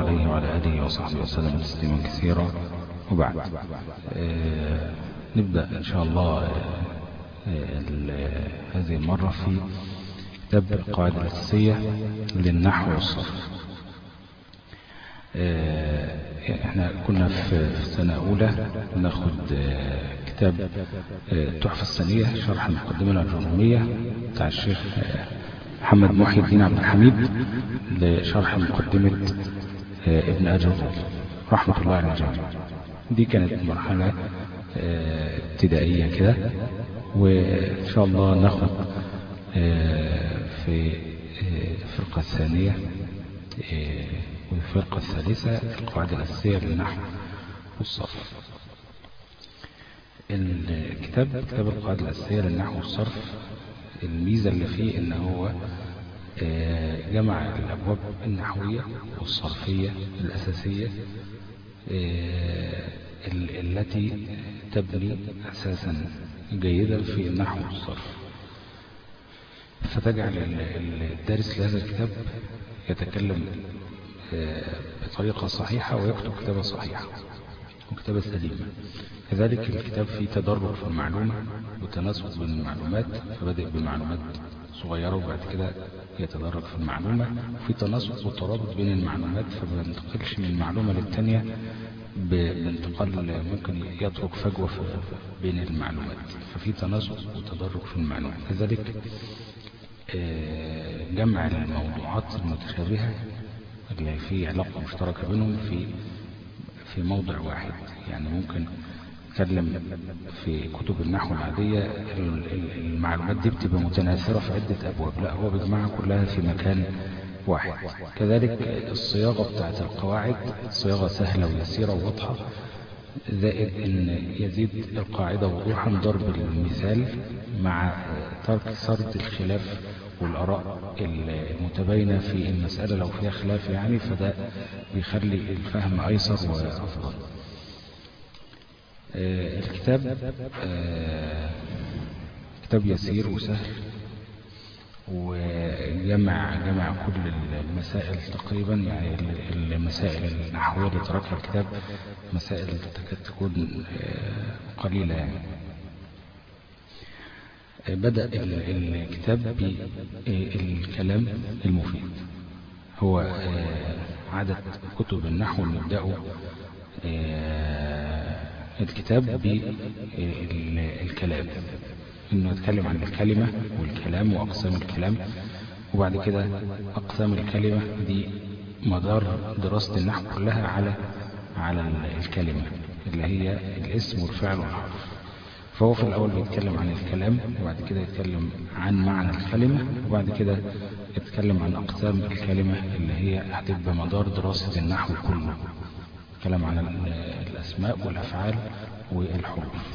عليه وعلى آله وصحبه وسلم تسليما كثيرا وبعد آه نبدأ إن شاء الله آه هذه المرة في كتاب القواعد الأساسية للنحو والصرف آه احنا كنا في سنة أولى ناخد كتاب التحفة الثانية شرح المقدمة الأجرومية بتاع الشيخ محمد محي الدين عبد الحميد لشرح مقدمة ابن أجر رحمة الله على الجميع دي كانت مرحلة ابتدائية كده وإن شاء الله ناخد في الفرقة الثانية والفرقة الثالثة القواعد الأساسية للنحو والصرف الكتاب كتاب القواعد الأساسية للنحو والصرف الميزة اللي فيه ان هو جمع الأبواب النحوية والصرفية الأساسية التي تبني أساسا جيدا في النحو والصرف فتجعل الدارس لهذا الكتاب يتكلم بطريقة صحيحة ويكتب كتابة صحيحة وكتابة سليمة كذلك الكتاب فيه تدرج في المعلومة وتناسق بين المعلومات فبدأ بمعلومات صغيرة وبعد كده يتدرج في المعلومة وفي تناسق وترابط بين المعلومات فما ينتقلش من معلومة للتانية بانتقال ممكن يترك فجوة بين المعلومات ففي تناسق وتدرج في المعلومات كذلك جمع الموضوعات المتشابهة اللي في علاقة مشتركة بينهم في في موضع واحد يعني ممكن نتكلم في كتب النحو العادية المعلومات دي بتبقى متناثرة في عدة أبواب لا هو بيجمعها كلها في مكان واحد كذلك الصياغة بتاعت القواعد صياغة سهلة ويسيرة وواضحة زائد ان يزيد القاعدة وضوحا ضرب المثال مع ترك سرد الخلاف والآراء المتباينة في المسألة لو فيها خلاف يعني فده بيخلي الفهم أيسر وأفضل آه الكتاب آه كتاب يسير وسهل وجمع جمع كل المسائل تقريبا يعني المسائل النحوية اللي تركها الكتاب مسائل تكاد تكون آه قليلة يعني بدأ الكتاب بالكلام المفيد هو عدد كتب النحو نبدأ الكتاب بالكلام انه يتكلم عن الكلمة والكلام واقسام الكلام وبعد كده اقسام الكلمة دي مدار دراسة النحو كلها على على الكلمة اللي هي الاسم والفعل والحرف فهو في الأول بيتكلم عن الكلام وبعد كده يتكلم عن معنى الكلمة وبعد كده يتكلم عن أقسام الكلمة اللي هي هتبقى مدار دراسة النحو كله كلام عن الأسماء والأفعال والحروف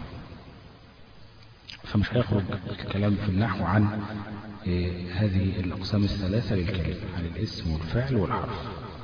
فمش هيخرج الكلام في النحو عن هذه الأقسام الثلاثة للكلمة عن الاسم والفعل والحرف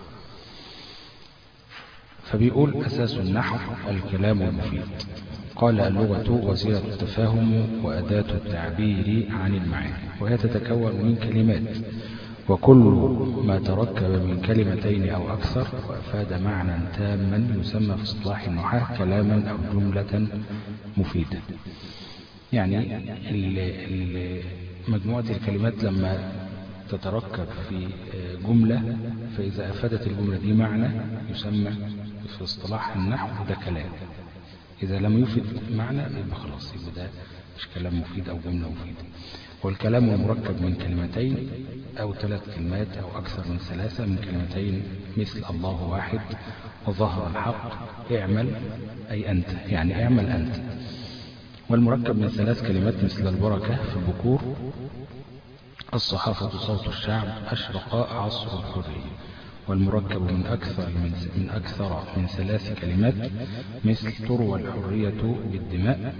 فبيقول أساس النحو الكلام المفيد قال اللغة وسيلة التفاهم وأداة التعبير عن المعاني وهي تتكون من كلمات وكل ما تركب من كلمتين أو أكثر وأفاد معنى تاما يسمى في اصطلاح النحاة كلاما أو جملة مفيدة يعني مجموعة الكلمات لما تتركب في جملة فإذا أفادت الجملة دي معنى يسمى في اصطلاح النحو ده كلام إذا لم يفيد معنى يبقى خلاص يبقى ده مش كلام مفيد أو جملة مفيدة والكلام المركب من كلمتين أو ثلاث كلمات أو أكثر من ثلاثة من كلمتين مثل الله واحد وظهر الحق اعمل أي أنت يعني اعمل أنت والمركب من ثلاث كلمات مثل البركة في البكور الصحافة صوت الشعب أشرق عصر الحرية والمركب من أكثر من, من أكثر من ثلاث كلمات مثل تروى الحرية بالدماء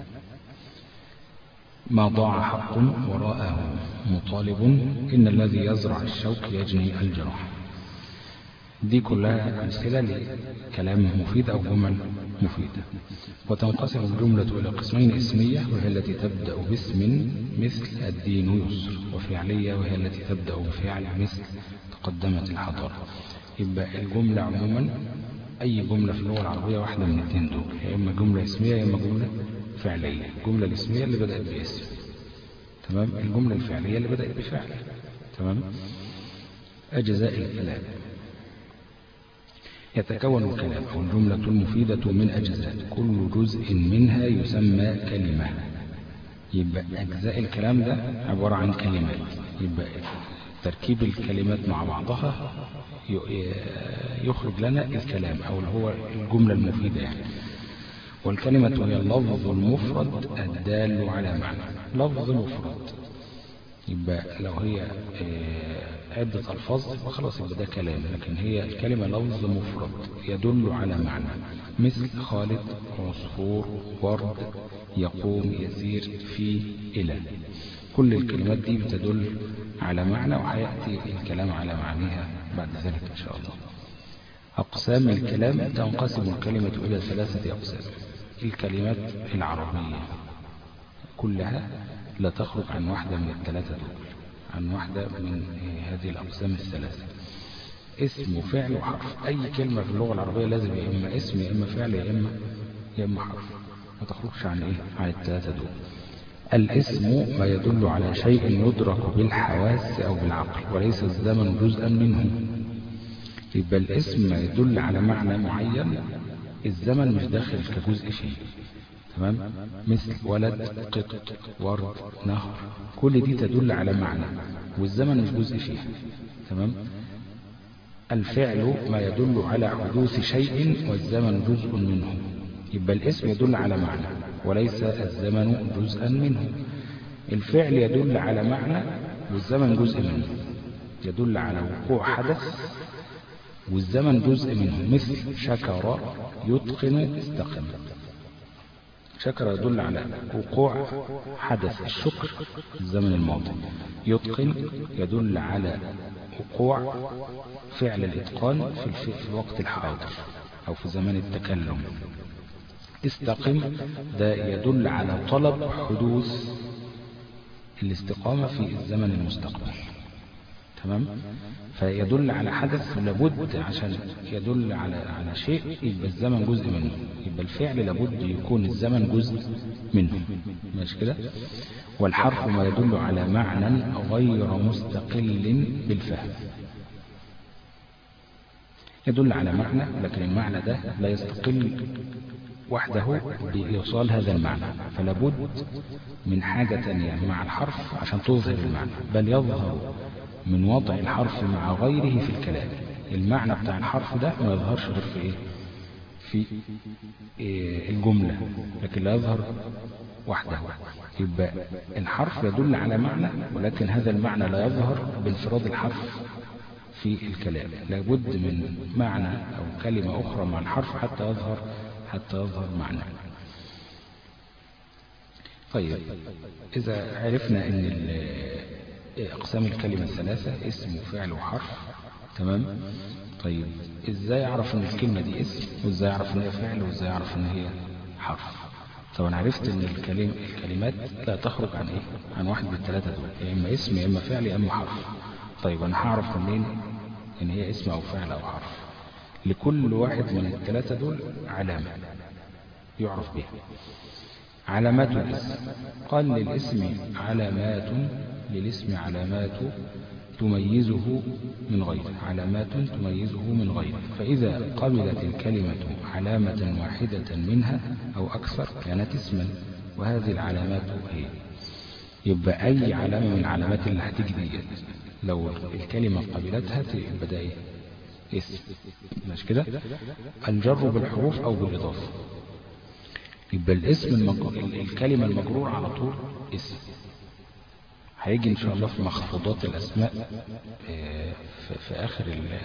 ما ضاع حق وراءه مطالب إن الذي يزرع الشوك يجني الجرح دي كلها أمثلة لكلام مفيد أو جمل مفيدة وتنقسم الجملة إلى قسمين اسمية وهي التي تبدأ باسم مثل الدين يسر وفعلية وهي التي تبدأ بفعل مثل تقدمت الحضارة يبقى الجملة عموما أي جملة في اللغة العربية واحدة من الاثنين دول يا إما جملة اسمية يا إما جملة فعلية الجملة الاسمية اللي بدأت باسم تمام الجملة الفعلية اللي بدأت بفعل تمام أجزاء الكلام يتكون الكلام أو الجملة المفيدة من أجزاء كل جزء منها يسمى كلمة يبقى أجزاء الكلام ده عبارة عن كلمات يبقى تركيب الكلمات مع بعضها يخرج لنا الكلام أو هو الجملة المفيدة يعني والكلمة هي اللفظ المفرد الدال على معنى لفظ مفرد يبقى لو هي عدة ألفاظ يبقى خلاص يبقى ده كلام لكن هي الكلمة لفظ مفرد يدل على معنى مثل خالد عصفور ورد يقوم يسير في إلى كل الكلمات دي بتدل على معنى وهيأتي الكلام على معانيها بعد ذلك إن شاء الله أقسام الكلام تنقسم الكلمة إلى ثلاثة أقسام الكلمات العربية كلها لا تخرج عن واحدة من الثلاثة دول عن واحدة من هذه الأقسام الثلاثة اسم وفعل وحرف أي كلمة في اللغة العربية لازم يا إما اسم يا إما فعل يا إما يا إما حرف ما تخرجش عن إيه عن الثلاثة دول الاسم ما يدل على شيء يدرك بالحواس أو بالعقل وليس الزمن جزءا منه يبقى الاسم ما يدل على معنى معين الزمن مش داخل كجزء فيه تمام مثل ولد قط ورد نهر كل دي تدل على معنى والزمن مش جزء فيها تمام الفعل ما يدل على حدوث شيء والزمن جزء منه يبقى الاسم يدل على معنى وليس الزمن جزءا منه الفعل يدل على معنى والزمن جزء منه يدل على وقوع حدث والزمن جزء منه مثل شكر يتقن استقم شكر يدل على وقوع حدث الشكر في الزمن الماضي يتقن يدل على وقوع فعل الإتقان في, في الوقت الحاضر أو في زمان التكلم استقم ده يدل على طلب حدوث الاستقامة في الزمن المستقبل تمام فيدل على حدث لابد عشان يدل على على شيء يبقى الزمن جزء منه يبقى الفعل لابد يكون الزمن جزء منه ماشي كده والحرف ما يدل على معنى غير مستقل بالفهم يدل على معنى لكن المعنى ده لا يستقل وحده بإيصال هذا المعنى فلا بد من حاجة تانية مع الحرف عشان تظهر المعنى بل يظهر من وضع الحرف مع غيره في الكلام المعنى بتاع الحرف ده ما يظهرش غير في ايه في إيه الجملة لكن لا يظهر وحده يبقى الحرف يدل على معنى ولكن هذا المعنى لا يظهر بانفراد الحرف في الكلام لابد من معنى أو كلمة أخرى مع الحرف حتى يظهر حتى يظهر معنى طيب إذا عرفنا أن أقسام الكلمة الثلاثة اسم وفعل وحرف تمام طيب إزاي أعرف أن الكلمة دي اسم وإزاي أعرف أن هي فعل وإزاي أعرف أن هي حرف طبعا عرفت أن الكلم الكلمات لا تخرج عن إيه عن واحد من الثلاثة دول يا إما اسم يا إما فعل يا إما حرف طيب أنا هعرف منين إن هي اسم أو فعل أو حرف لكل واحد من الثلاثة دول علامة يعرف بها علامات الاسم قال للاسم علامات للاسم علامات تميزه من غيره علامات تميزه من غيره فإذا قبلت الكلمة علامة واحدة منها أو أكثر كانت اسما وهذه العلامات هي يبقى أي علامة من العلامات اللي هتيجي دي لو الكلمة قبلتها يبقى ده إيه اسم مش كده الجر بالحروف أو بالإضافة يبقى الاسم المجرور الكلمة المجرور على طول اسم هيجي ان شاء الله في مخفوضات الاسماء في اخر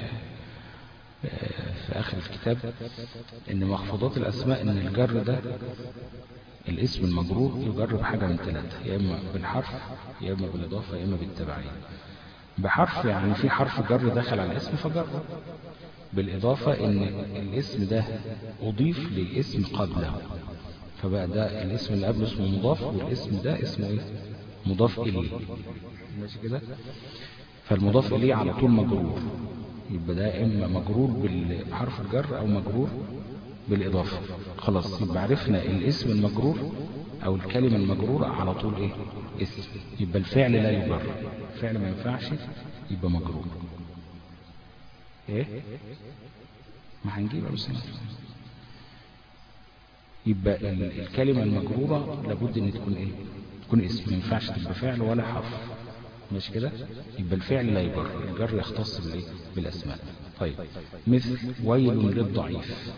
في اخر الكتاب ان مخفوضات الاسماء ان الجر ده الاسم المجرور يجر بحاجة من ثلاثة يا اما بالحرف يا اما بالاضافة يا اما بالتبعية بحرف يعني في حرف جر دخل على الاسم فجر بالاضافة ان الاسم ده اضيف لاسم قبله فبقى ده الاسم اللي قبله اسمه مضاف والاسم ده اسمه ايه مضاف اليه ماشي كده فالمضاف اليه على طول مجرور يبقى ده اما مجرور بال- بحرف الجر او مجرور بالاضافه خلاص يبقى عرفنا الاسم المجرور او الكلمه المجروره على طول ايه اسم يبقى الفعل لا يجر الفعل ما ينفعش يبقى مجرور ايه ما هنجيب بس يبقى ال- الكلمة المجرورة لابد ان تكون ايه تكون اسم ما ينفعش تبقى فعل ولا حرف ماشي كده يبقى الفعل لا يجر الجر يختص بالايه بالاسماء طيب مثل ويل للضعيف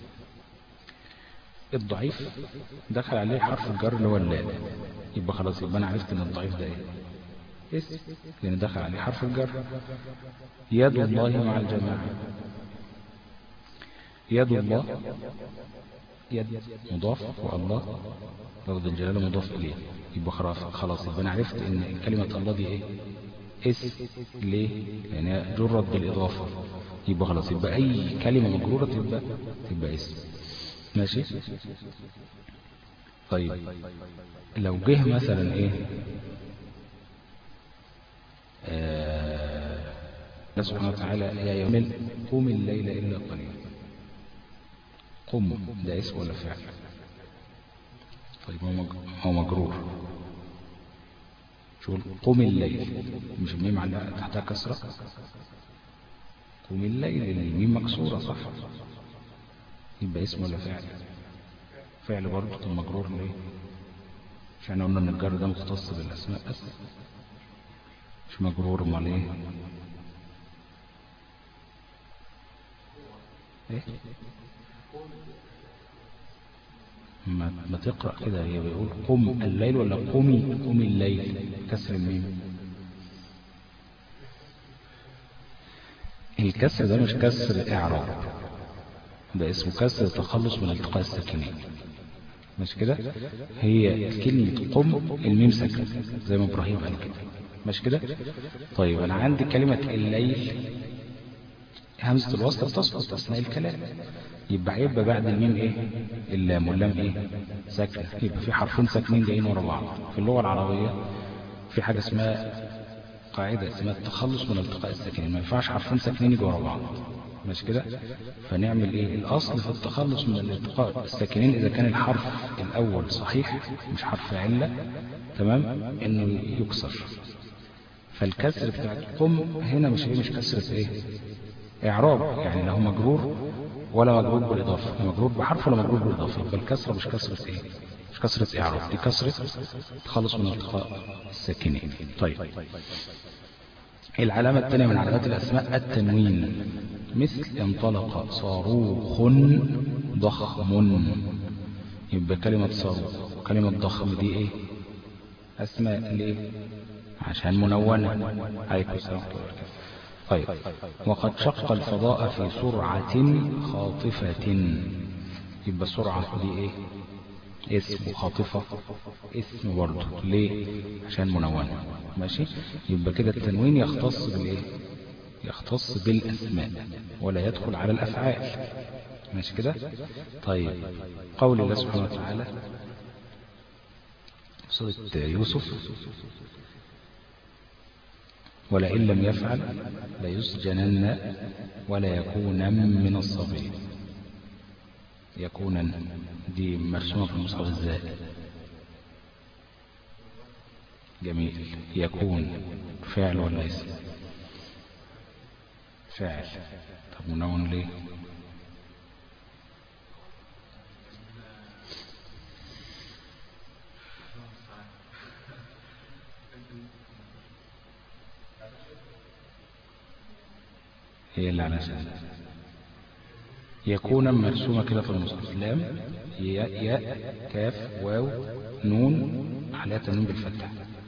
الضعيف دخل عليه حرف الجر اللي هو اللام يبقى خلاص يبقى انا عرفت ان الضعيف ده ايه اسم لان دخل عليه حرف الجر يد الله مع الجماعة يد الله يد مضاف والله لفظ الجلالة مضاف إليه يبقى خلاص خلاص يبقى أنا عرفت إن كلمة الله دي إيه اسم ليه يعني جرت بالإضافة يبقى خلاص يبقى أي كلمة مجرورة تبقى تبقى اسم ماشي طيب لو جه مثلا إيه آه الله سبحانه وتعالى يا يوم قوم الليل إلا قليلا قم ده اسم ولا فعل طيب هو مج- هو مجرور شو قم الليل مش الميم على تحتها كسرة قم الليل الميم مكسورة صح يبقى اسم ولا فعل فعل برضه طب مجرور ليه عشان قلنا ان الجر ده مختص بالاسماء بس مش مجرور امال ايه ايه ما, ما تقرأ كده هي بيقول قم الليل ولا قمي قمي الليل كسر الميم الكسر ده مش كسر اعراب ده اسمه كسر تخلص من التقاء الساكنين مش كده هي كلمة قم الميم ساكن زي ما ابراهيم قال كده مش كده طيب انا عندي كلمة الليل همزة الوصل تسقط أثناء الكلام يبقى هيبقى بعد الميم إيه اللام واللام إيه ساكنة يبقى في حرفين ساكنين جايين ورا بعض في اللغة العربية في حاجة اسمها قاعدة اسمها التخلص من التقاء الساكنين ما ينفعش حرفين ساكنين يجوا ورا بعض مش كده فنعمل ايه الاصل في التخلص من الالتقاء الساكنين اذا كان الحرف الاول صحيح مش حرف علة تمام انه يكسر فالكسر بتاع قم هنا مش ايه مش كسرة ايه اعراب يعني لا هو مجرور ولا مجرور بالاضافه مجرور بحرف ولا مجرور بالاضافه يبقى الكسره مش كسره ايه مش كسره اعراب دي كسره تخلص من التقاء الساكنين طيب العلامة الثانية من علامات الأسماء التنوين مثل انطلق صاروخ ضخم يبقى كلمة صاروخ وكلمة ضخم دي ايه أسماء ليه عشان منونة عليكم السلام ورحمة الله وبركاته طيب وقد شق الفضاء في سرعة خاطفة يبقى سرعة دي ايه اسم وخاطفة اسم برضه ليه عشان منونة ماشي يبقى كده التنوين يختص بالايه يختص بالاسماء ولا يدخل على الافعال ماشي كده طيب قول الله سبحانه وتعالى سورة يوسف ولئن لم يفعل ليسجنن ولا يكون من الصغير يكون دي مرسومة في المصحف ازاي جميل يكون فعل ولا اسم فعل طب منون ليه هي اللي علشان يكون مرسومة كده في المصحف لام ياء ياء كاف واو نون عليها تنوين بالفتح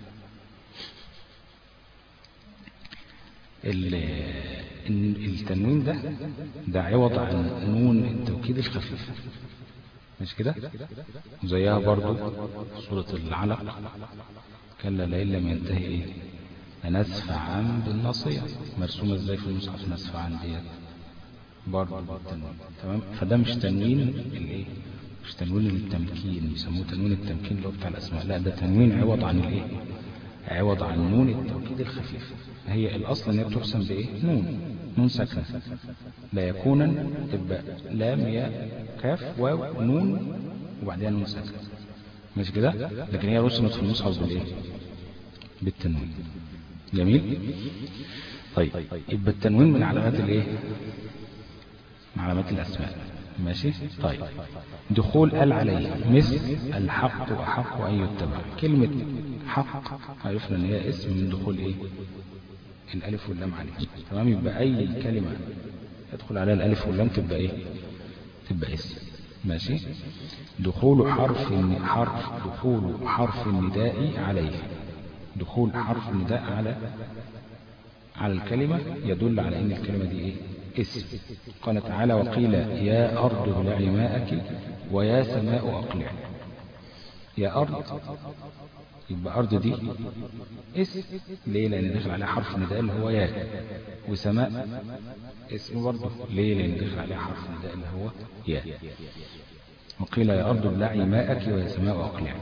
التنوين ده ده عوض عن نون التوكيد الخفيف مش كده وزيها برضو سورة العلق كلا لئن لم ينتهي ايه لنسفعا بالناصية مرسومة ازاي في المصحف نسفعا ديت برضه بالتنوين تمام فده مش تنوين الايه مش تنوين التمكين يسموه تنوين التمكين اللي هو بتاع الاسماء لا ده تنوين عوض عن الايه عوض عن نون التوكيد الخفيف هي الاصل ان هي بترسم بايه نون نون ساكنة لا يكونا تبقى لام ياء كاف واو نون وبعدها نون ساكنة مش كده لكن هي رسمت في المصحف بالايه بالتنوين جميل طيب يبقى التنوين من علامات الايه من علامات الاسماء ماشي طيب دخول ال عليه مثل الحق وحق ان يتبع كلمة حق عرفنا ان هي اسم من دخول ايه الالف واللام عليه تمام يبقى اي كلمة يدخل عليها الالف واللام تبقى ايه تبقى اسم ماشي دخول حرف حرف دخول حرف النداء عليه دخول حرف النداء على على الكلمة يدل على ان الكلمة دي ايه اسم قال تعالى وقيل يا أرض ابلعي ماءك ويا سماء أقلعي يا أرض يبقى أرض دي اسم ليه لأن دخل عليها حرف نداء اللي هو يا وسماء اسم برضه ليه لأن دخل عليها حرف نداء اللي هو يا وقيل يا أرض ابلعي ماءك ويا سماء أقلعي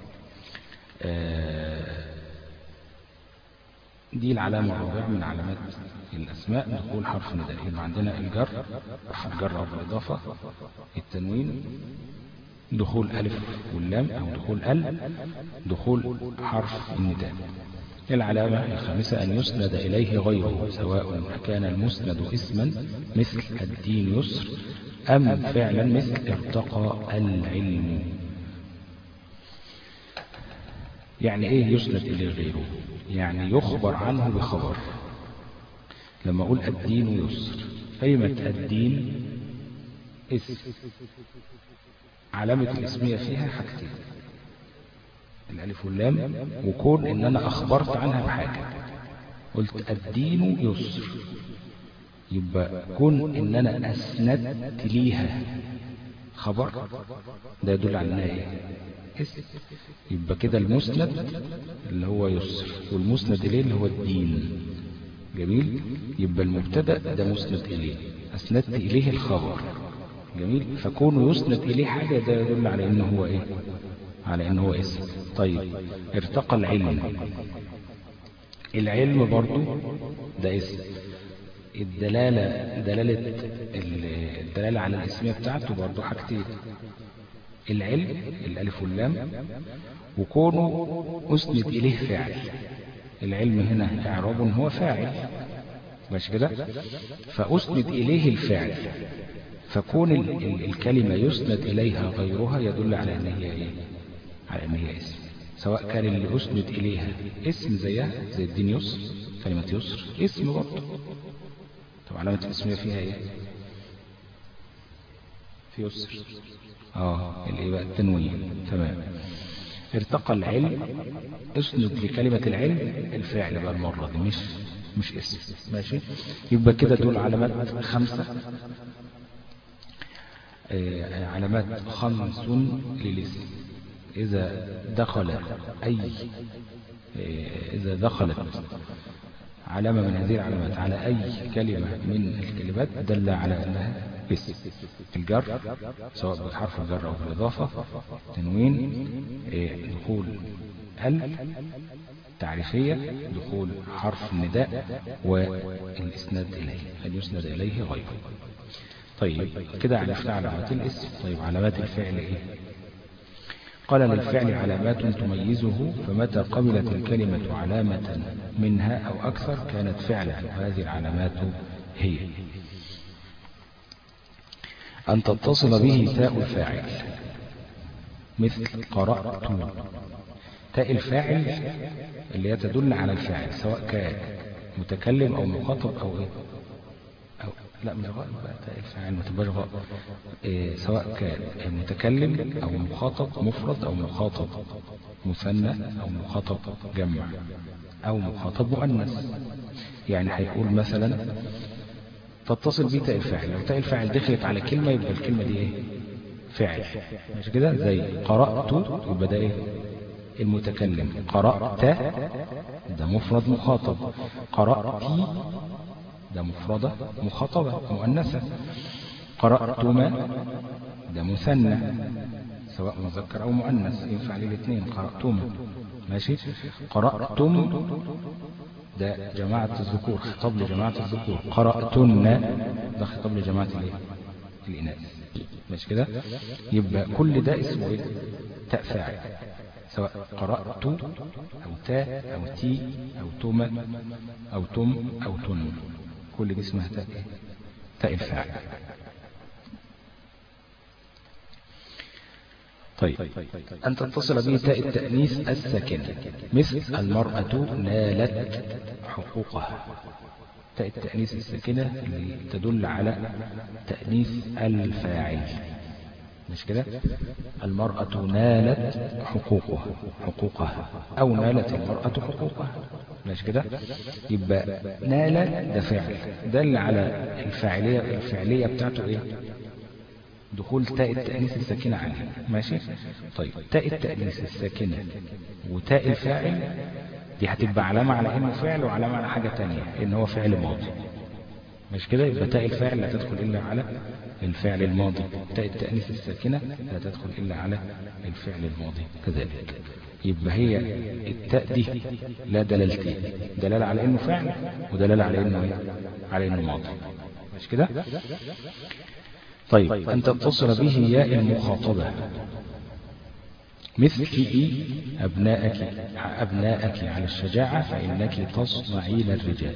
آه دي العلامة الرابعة من علامات الأسماء دخول حرف نداء يبقى عندنا الجر حرف الجر أو الإضافة التنوين دخول ألف واللام أو دخول ال دخول حرف النداء العلامة الخامسة أن يسند إليه غيره سواء كان المسند اسما مثل الدين يسر أم فعلا مثل ارتقى العلم يعني ايه يسند اليه غيره يعني يخبر عنه بخبر لما اقول الدين يسر كلمة الدين اسم علامة الاسمية فيها حاجتين الالف واللام وكون ان انا اخبرت عنها بحاجة قلت الدين يسر يبقى كون ان انا اسندت ليها خبر ده يدل على انها ايه اسم يبقى كده المسند اللي هو يسر والمسند اليه اللي هو الدين جميل يبقى المبتدا ده مسند اليه اسندت اليه الخبر جميل فكونه يسند اليه حاجه ده يدل على انه هو ايه على انه هو اسم طيب ارتقى العلم العلم برضو ده اسم الدلالة دلالة الدلالة على الاسمية بتاعته برضو حاجتين العلم الالف واللام وكونه اسند اليه فعل العلم هنا اعراب هو فاعل ماشي كده فاسند اليه الفعل فكون ال ال الكلمة يسند اليها غيرها يدل على ان هي ايه على ان هي اسم سواء كان اللي اسند اليها اسم زيها زي الدين يسر كلمة يسر اسم برضه طب علامة الاسمية فيها ايه في يسر اه الايه بقى التنوين تمام ارتقى العلم اسند لكلمة العلم الفعل بقى المرة دي مش مش اسم ماشي يبقى كده دول علامات خمسة آه علامات خمس للاسم إذا دخل أي آه إذا دخلت علامة من هذه العلامات على أي كلمة من الكلمات دل على أنها اسم الجر سواء بحرف الجر أو بالإضافة تنوين دخول ال تعريفية دخول حرف النداء والإسناد إليه أن يسند إليه غيره طيب كده عرفنا علامات الاسم طيب علامات الفعل إيه قال للفعل علامات تميزه فمتى قبلت الكلمة علامة منها أو أكثر كانت فعلا وهذه العلامات هي أن تتصل به تاء الفاعل مثل قرأت تاء الفاعل اللي هي تدل على الفاعل سواء كان متكلم أو مخاطب أو إيه أو لا مش غائب بقى تاء الفاعل ما تبقاش غائب إيه سواء كان متكلم أو مخاطب مفرد أو مخاطب مثنى أو مخاطب جمع أو مخاطب مؤنث يعني هيقول مثلا تتصل بيه تاء الفاعل لو تاء الفاعل دخلت على كلمة يبقى الكلمة دي ايه فعل مش كده زي قرأت يبقى ده ايه المتكلم قرأت ده مفرد مخاطب قرأتي ده مفردة مخاطبة مؤنثة قرأتما ده مثنى سواء مذكر أو مؤنث ينفع للاثنين قرأتما ماشي قرأتم ده جماعة الذكور خطاب لجماعة الذكور قرأتن ده خطاب لجماعة الايه الإناث مش كده يبقى كل ده اسمه ايه تاء فاعل سواء قرأت أو تاء أو تي أو تم أو تم أو تن كل دي اسمها تاء إيه؟ تاء الفاعل طيب أن تتصل به تاء التأنيث الساكنة مثل المرأة نالت حقوقها تاء التأنيث الساكنة اللي تدل على تأنيث الفاعل مش كده المرأة نالت حقوقها حقوقها أو نالت المرأة حقوقها مش كده يبقى نال ده فعل دل على الفاعلية الفعلية بتاعته ايه دخول تاء التأنيث الساكنة عليه ماشي طيب تاء التأنيث الساكنة وتاء الفاعل دي هتبقى علامة على انه فعل وعلامة على حاجة تانية ان هو فعل ماضي مش كده يبقى تاء الفاعل لا تدخل إلا على الفعل الماضي تاء التأنيث الساكنة لا تدخل إلا على الفعل الماضي كذلك يبقى هي التاء دي لا دلالتين دلالة على انه فعل ودلالة على انه ايه على انه ماضي مش كده طيب أن تتصل به ياء المخاطبة مثل في أبناءك أبناءك على الشجاعة فإنك تصنعين الرجال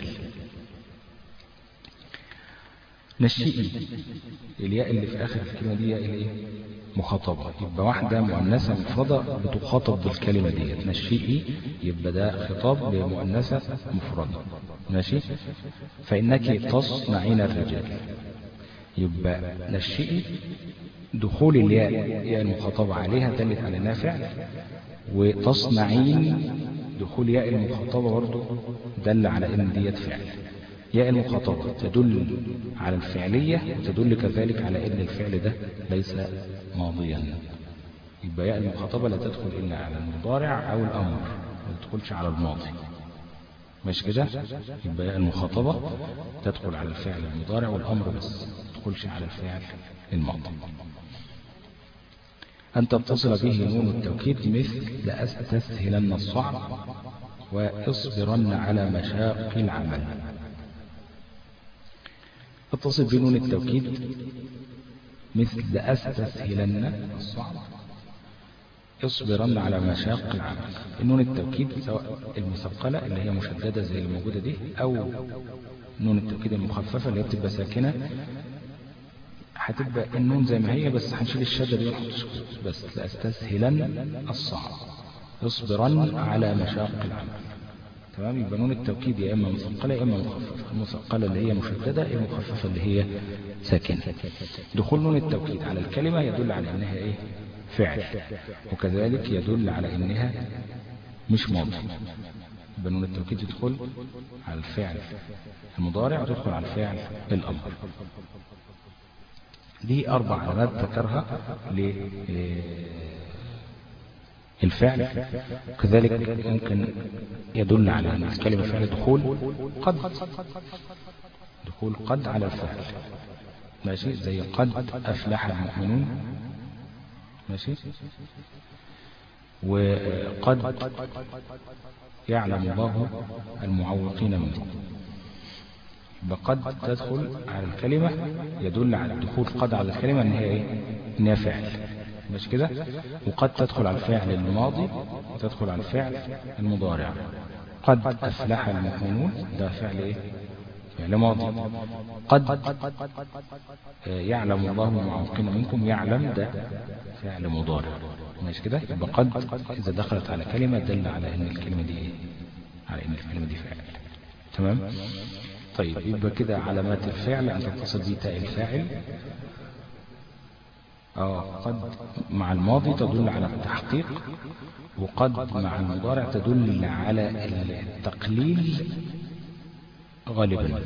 نشئي الياء اللي في آخر الكلمة دي ياء الايه مخاطبة يبقى واحدة مؤنثة مفردة بتخاطب بالكلمة دي نشئي يبقى ده خطاب لمؤنثة مفردة ماشي فإنك تصنعين الرجال يبقى نشئي دخول الياء ياء المخاطبة عليها دلت على انها فعل وتصنعين دخول ياء المخاطبة برضه دل على ان ديت فعل ياء المخاطبة تدل على الفعلية وتدل كذلك على ان الفعل ده ليس ماضيا يبقى ياء المخاطبة لا تدخل الا على المضارع او الامر ما تدخلش على الماضي مش كده يبقى ياء المخاطبة تدخل على الفعل المضارع والامر بس ما تدخلش على الفعل الماضي أن تتصل به نون التوكيد مثل لأستسهلن الصعب واصبرن على مشاق العمل اتصل بنون التوكيد مثل لأستسهلن الصعب اصبرن على مشاق العمل النون التوكيد سواء المثقلة اللي هي مشددة زي الموجودة دي أو نون التوكيد المخففة اللي هي بتبقى ساكنة هتبقى النون زي ما هي بس هنشيل الشدة دي ونحط سكوت بس لأستسهلن الصعب اصبرن على مشاق العمل تمام يبقى نون التوكيد يا إما مثقلة يا إما مخففة المثقلة اللي هي مشددة يا المخففة اللي هي ساكنة دخول نون التوكيد على الكلمة يدل على إنها إيه فعل وكذلك يدل على إنها مش ماضي يبقى نون التوكيد تدخل على الفعل المضارع وتدخل على الفعل الأمر دي أربع علامات ذكرها للفعل كذلك ممكن يدل على أن الكلمة فعل دخول قد دخول قد على الفعل ماشي زي قد أفلح المؤمنون ماشي وقد يعلم الله المعوقين منكم بقد تدخل على الكلمة يدل على الدخول قد على الكلمة ان هي ايه انها فعل مش كده وقد تدخل على الفعل الماضي وتدخل على الفعل المضارع قد افلح المؤمنون ده فعل ايه فعل ماضي قد يعلم الله المعوقين منكم يعلم ده فعل مضارع مش كده يبقى قد اذا دخلت على كلمة دل على ان الكلمة دي ايه على ان الكلمة دي فعل تمام طيب يبقى كده علامات الفعل أن تتصل به تاء الفاعل آه قد مع الماضي تدل على التحقيق وقد مع المضارع تدل على التقليل غالبا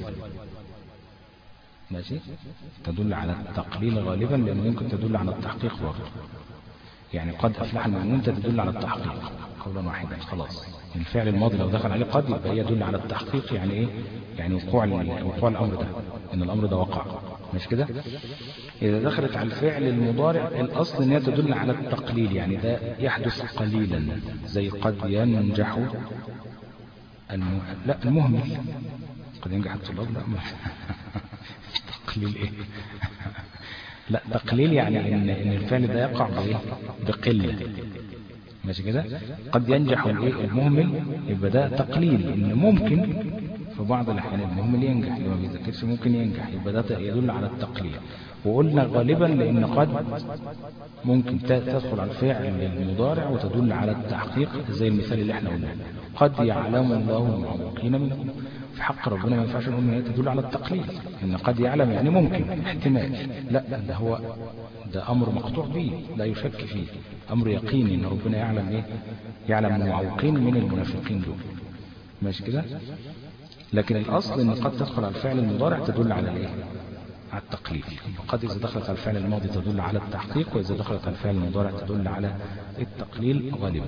ماشي تدل على التقليل غالبا لأنه ممكن تدل على التحقيق برضه يعني قد أفلح المؤمنون تدل على التحقيق قولا واحدا خلاص الفعل الماضي لو دخل عليه قد يبقى يدل على التحقيق يعني ايه يعني وقوع وقوع الامر ده ان الامر ده وقع مش كده اذا دخلت على الفعل المضارع الاصل ان هي تدل على التقليل يعني ده يحدث قليلا زي قد ينجح الم... لا المهمل قد ينجح الطلاب لا م... تقليل ايه لا تقليل يعني ان ان الفعل ده يقع بايه بقله ماشي كده قد ينجح الايه المهمل يبقى ده تقليل ان ممكن في بعض الاحيان المهمل ينجح اللي ما بيذاكرش ممكن ينجح يبقى ده يدل على التقليل وقلنا غالبا لان قد ممكن تدخل على الفعل المضارع وتدل على التحقيق زي المثال اللي احنا قلناه قد يعلم الله المعوقين منكم في حق ربنا ما ينفعش نقول ان هي تدل على التقليل ان قد يعلم يعني ممكن احتمال لا ده هو ده امر مقطوع به لا يشك فيه امر يقيني ان ربنا يعلم ايه يعلم المعوقين من المنافقين دول ماشي كده لكن الاصل ان قد تدخل على الفعل المضارع تدل على الايه على التقليل وقد إذا دخلت على الفعل الماضي تدل على التحقيق وإذا دخلت على الفعل المضارع تدل على التقليل غالبا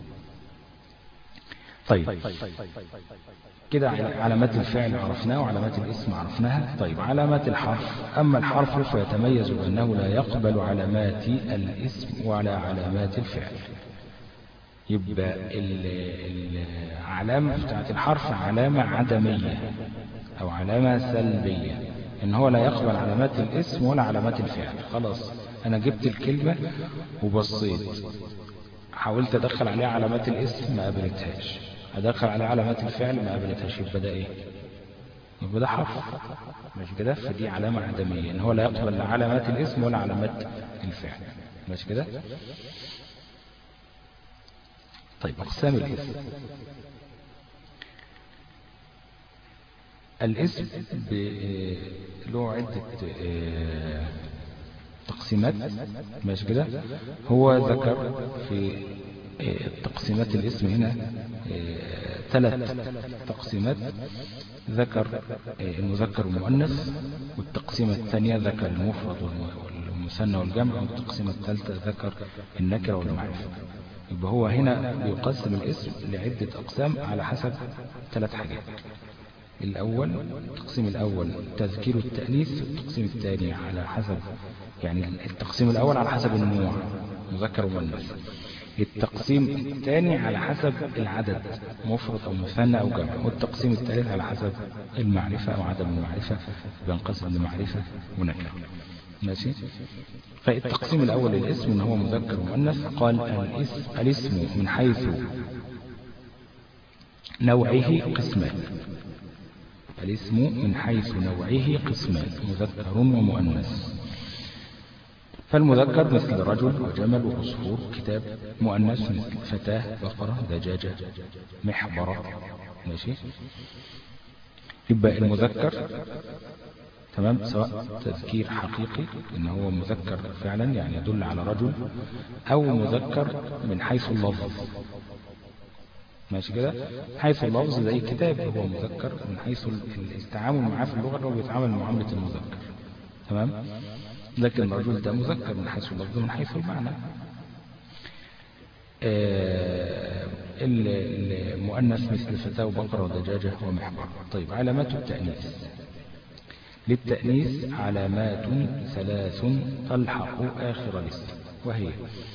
طيب كده علامات الفعل عرفناها وعلامات الاسم عرفناها طيب علامات الحرف أما الحرف فيتميز بأنه لا يقبل علامات الاسم ولا علامات الفعل يبقى العلامة بتاعت الحرف علامة عدمية أو علامة سلبية ان هو لا يقبل علامات الاسم ولا علامات الفعل خلاص انا جبت الكلمة وبصيت حاولت ادخل عليها علامات الاسم ما قابلتهاش ادخل عليها علامات الفعل ما قابلتهاش يبقى ده ايه يبقى ده حرف مش كده فدي علامة عدمية ان هو لا يقبل لا علامات الاسم ولا علامات الفعل مش كده طيب اقسام الاسم الاسم له عدة تقسيمات ماشي كده هو ذكر في تقسيمات الاسم هنا ثلاث تقسيمات ذكر المذكر والمؤنث والتقسيمة الثانية ذكر المفرد والمثنى والجمع والتقسيمة الثالثة ذكر النكرة والمعرفة يبقى هو هنا بيقسم الاسم لعدة أقسام على حسب ثلاث حاجات الأول التقسيم الأول تذكير التأنيث التقسيم الثاني على حسب يعني التقسيم الأول على حسب النوع مذكر ومؤنث التقسيم الثاني على حسب العدد مفرد أو مثنى أو جمع والتقسيم الثالث على حسب المعرفة أو عدم المعرفة بينقسم لمعرفة ونكرة ماشي فالتقسيم الأول للاسم إن هو مذكر ومؤنث قال الاسم, الاسم من حيث نوعه قسمان الاسم من حيث نوعه قسمان مذكر ومؤنث فالمذكر مثل رجل وجمل وعصفور كتاب مؤنث مثل فتاة بقرة دجاجة محبرة ماشي يبقى المذكر تمام سواء تذكير حقيقي ان هو مذكر فعلا يعني يدل على رجل او مذكر من حيث اللفظ ماشي كده حيث اللفظ زي كتاب هو مذكر من حيث التعامل معاه في اللغة هو بيتعامل معاملة المذكر تمام لكن الرجل ده مذكر من حيث اللفظ من حيث المعنى آه المؤنث مثل فتاة وبقرة ودجاجة ومحبر طيب علامات التأنيث للتأنيث علامات ثلاث تلحق آخر الاسم وهي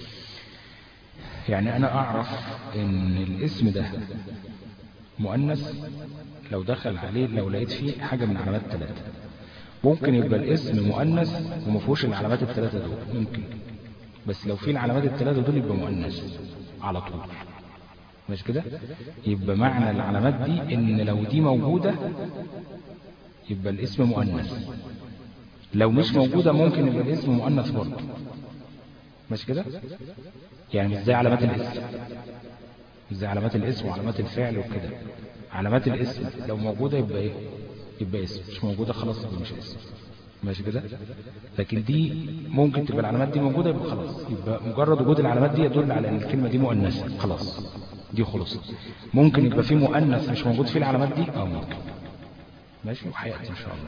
يعني أنا أعرف إن الاسم ده مؤنث لو دخل عليه لو لقيت فيه حاجة من علامات ثلاثة ممكن يبقى الاسم مؤنث وما فيهوش العلامات الثلاثة دول ممكن بس لو في العلامات الثلاثة دول يبقى مؤنث على طول مش كده يبقى معنى العلامات دي ان لو دي موجودة يبقى الاسم مؤنث لو مش موجودة ممكن يبقى الاسم مؤنث برضه مش كده يعني مش زي علامات الاسم مش زي علامات الاسم وعلامات الفعل وكده علامات الاسم لو موجودة يبقى ايه يبقى اسم مش موجودة خلاص يبقى مش اسم ماشي كده لكن دي ممكن تبقى العلامات دي موجودة يبقى خلاص يبقى مجرد وجود العلامات دي يدل على ان الكلمة دي مؤنثة خلاص دي خلصت ممكن يبقى في مؤنث مش موجود فيه العلامات دي اه ممكن ماشي وحياتي ان شاء الله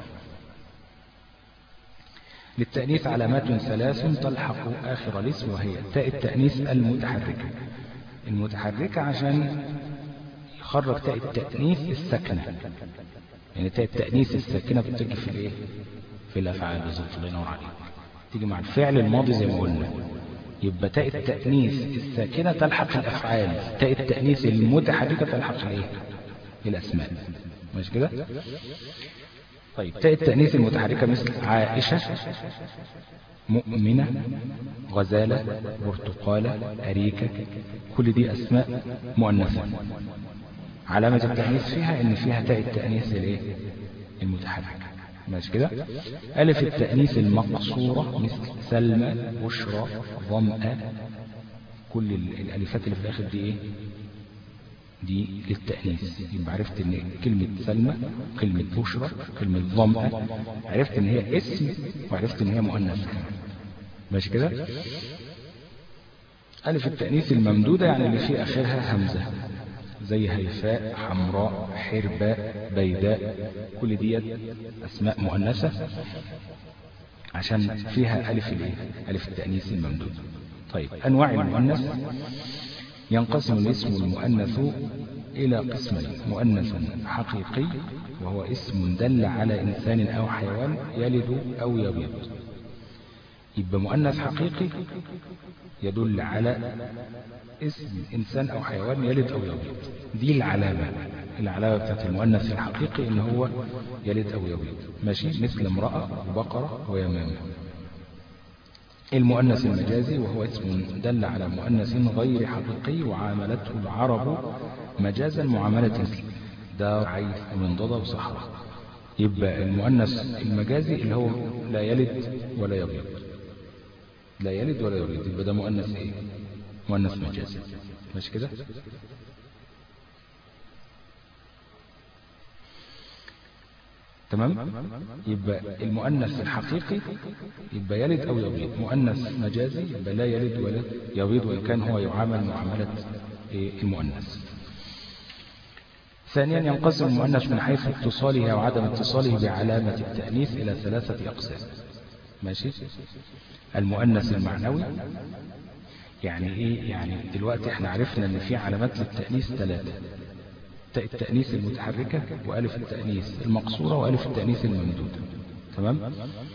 للتأنيث علامات ثلاث تلحق آخر الاسم وهي تاء التأنيث المتحركة المتحركة عشان يخرج تاء التأنيث الساكنة يعني تاء التأنيث الساكنة بتجي في الايه في الأفعال بالظبط الله ينور عليك تيجي مع الفعل الماضي زي ما قلنا يبقى تاء التأنيث الساكنة تلحق الأفعال تاء التأنيث المتحركة تلحق الايه الأسماء مش كده طيب تاء التأنيث المتحركة مثل عائشة مؤمنة غزالة برتقالة أريكة كل دي أسماء مؤنثة علامة التأنيث فيها إن فيها تاء التأنيث الايه المتحركة ماشي كده ألف التأنيث المقصورة مثل سلمى بشرى ظمأ كل الألفات اللي في الآخر دي إيه دي للتأنيث يبقى عرفت ان كلمة سلمى كلمة بشرى كلمة ظمأ عرفت ان هي اسم وعرفت ان هي مؤنث كمان ماشي كده ألف التأنيث الممدودة يعني اللي في آخرها همزة زي هيفاء حمراء حرباء بيداء كل دي أسماء مؤنثة عشان فيها ألف الايه ألف التأنيث الممدود طيب أنواع المؤنث ينقسم الاسم المؤنث إلى قسمين مؤنث حقيقي وهو اسم دل على إنسان أو حيوان يلد أو يبيض يبقى مؤنث حقيقي يدل على اسم إنسان أو حيوان يلد أو يبيض دي العلامة العلامة بتاعت المؤنث الحقيقي إن هو يلد أو يبيض ماشي مثل امرأة وبقرة ويمامة المؤنث المجازي وهو اسم دل على مؤنث غير حقيقي وعاملته العرب مجازا معاملة اسم دار عيث من ضد وصحراء يبقى المؤنث المجازي اللي هو لا يلد ولا يبيض لا يلد ولا يبيض يبقى ده مؤنث ايه مؤنث مجازي ماشي كده تمام يبقى المؤنث الحقيقي يبقى يلد أو يبيض مؤنث مجازي يبقى لا يلد ولا يبيض وإن كان هو يعامل معاملة المؤنث ثانيا ينقسم المؤنث من حيث اتصاله أو عدم اتصاله بعلامة التأنيث إلى ثلاثة أقسام ماشي المؤنث المعنوي يعني ايه يعني دلوقتي احنا عرفنا ان في علامات للتأنيث ثلاثة تاء التأنيث المتحركة وألف التأنيث المقصورة وألف التأنيث الممدودة تمام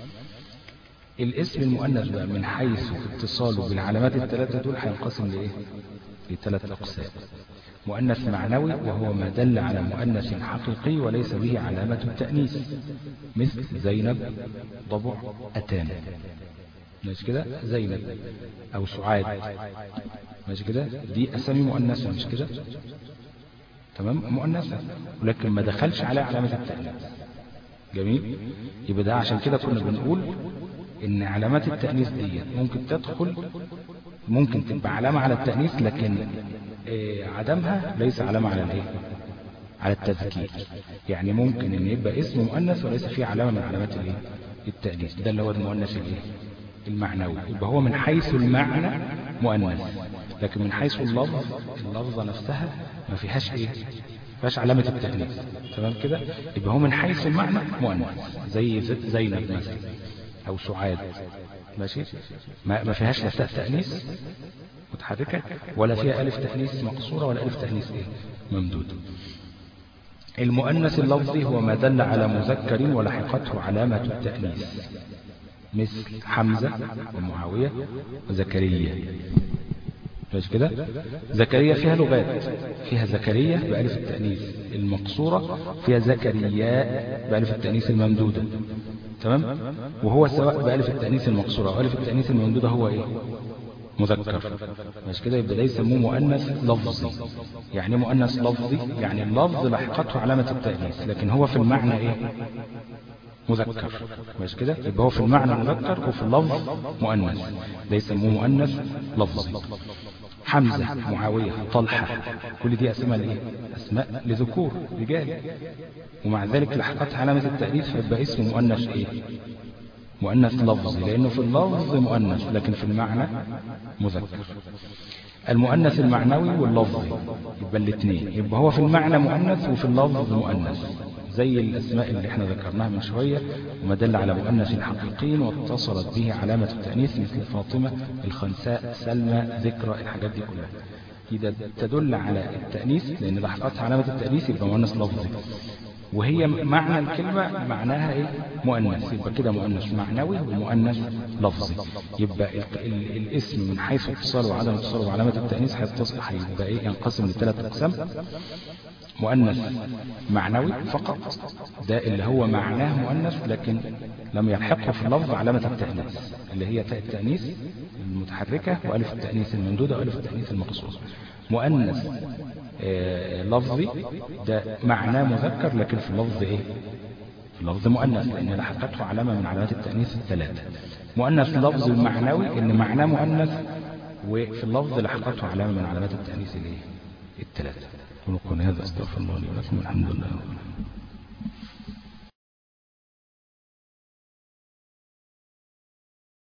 الاسم المؤنث بقى من حيث اتصاله بالعلامات الثلاثة دول هينقسم لإيه لثلاث أقسام مؤنث معنوي وهو ما دل على مؤنث حقيقي وليس به علامة التأنيث مثل زينب ضبع أتان ماشي كده زينب أو سعاد ماشي كده دي أسامي مؤنثة مش كده تمام مؤنثة ولكن ما دخلش عليها علامة التأنيث جميل يبقى ده عشان كده كنا بنقول ان علامات التأنيث دي ممكن تدخل ممكن تبقى علامة على التأنيث لكن إيه عدمها ليس علامة على الايه على التذكير يعني ممكن ان يبقى اسم مؤنث وليس فيه علامة من علامات الايه التأنيث ده اللي هو المؤنث الايه المعنوي يبقى هو من حيث المعنى مؤنث لكن من حيث اللفظ اللفظة نفسها ما فيهاش ايه فيهاش علامة التأنيث تمام كده يبقى هو من حيث المعنى مؤنث زي زينب مثلا او سعاد ماشي ما, ما فيهاش لا تأنيث متحركة ولا فيها ألف تأنيث مقصورة ولا ألف تأنيث إيه ممدودة المؤنث اللفظي هو ما دل على مذكر ولحقته علامة التأنيث مثل حمزة ومعاوية وزكريا مش كده زكريا فيها لغات فيها زكريا بألف التأنيث المقصورة فيها زكرياء بألف التأنيث الممدودة تمام وهو سواء بألف التأنيث المقصورة وألف التأنيث الممدودة هو إيه مذكر مش كده يبقى ده يسموه مؤنث لفظي يعني مؤنث لفظي يعني اللفظ لحقته علامة التأنيث لكن هو في المعنى إيه مذكر مش كده يبقى هو في المعنى مذكر وفي اللفظ مؤنث ده يسموه مؤنث لفظي حمزة معاوية طلحة كل دي أسماء لإيه أسماء لذكور رجال ومع ذلك لحقت علامة التأنيث فيبقى اسمه مؤنث إيه مؤنث لفظي لأنه في اللفظ مؤنث لكن في المعنى مذكر المؤنث المعنوي واللفظي يبقى الاثنين يبقى هو في المعنى مؤنث وفي اللفظ مؤنث زي الأسماء اللي احنا ذكرناها من شوية وما دل على مؤنث حقيقي واتصلت به علامة التأنيث مثل فاطمة الخنساء سلمى ذكرى الحاجات دي كلها إذا تدل على التأنيث لأن لحقتها علامة التأنيث يبقى مؤنث لفظي وهي معنى الكلمة معناها ايه مؤنث يبقى كده مؤنث معنوي ومؤنث لفظي يبقى ال ال الاسم من حيث اتصاله وعدم اتصاله بعلامة التأنيث هيتصل هيبقى ايه ينقسم لثلاث اقسام مؤنث معنوي فقط ده اللي هو معناه مؤنث لكن لم يلحقه في اللفظ علامة التأنيث اللي هي تاء التأنيث المتحركة وألف التأنيث الممدودة وألف التأنيث المقصورة مؤنث آه لفظي ده معناه مذكر لكن في اللفظ ايه في اللفظ مؤنث لأن لحقته علامة من علامات التأنيث الثلاثة مؤنث لفظي ومعنوي إن معناه مؤنث وفي اللفظ لحقته علامة من علامات التأنيث الايه الثلاثة ونقول هذا استغفر الله لي ولكم الحمد لله رب العالمين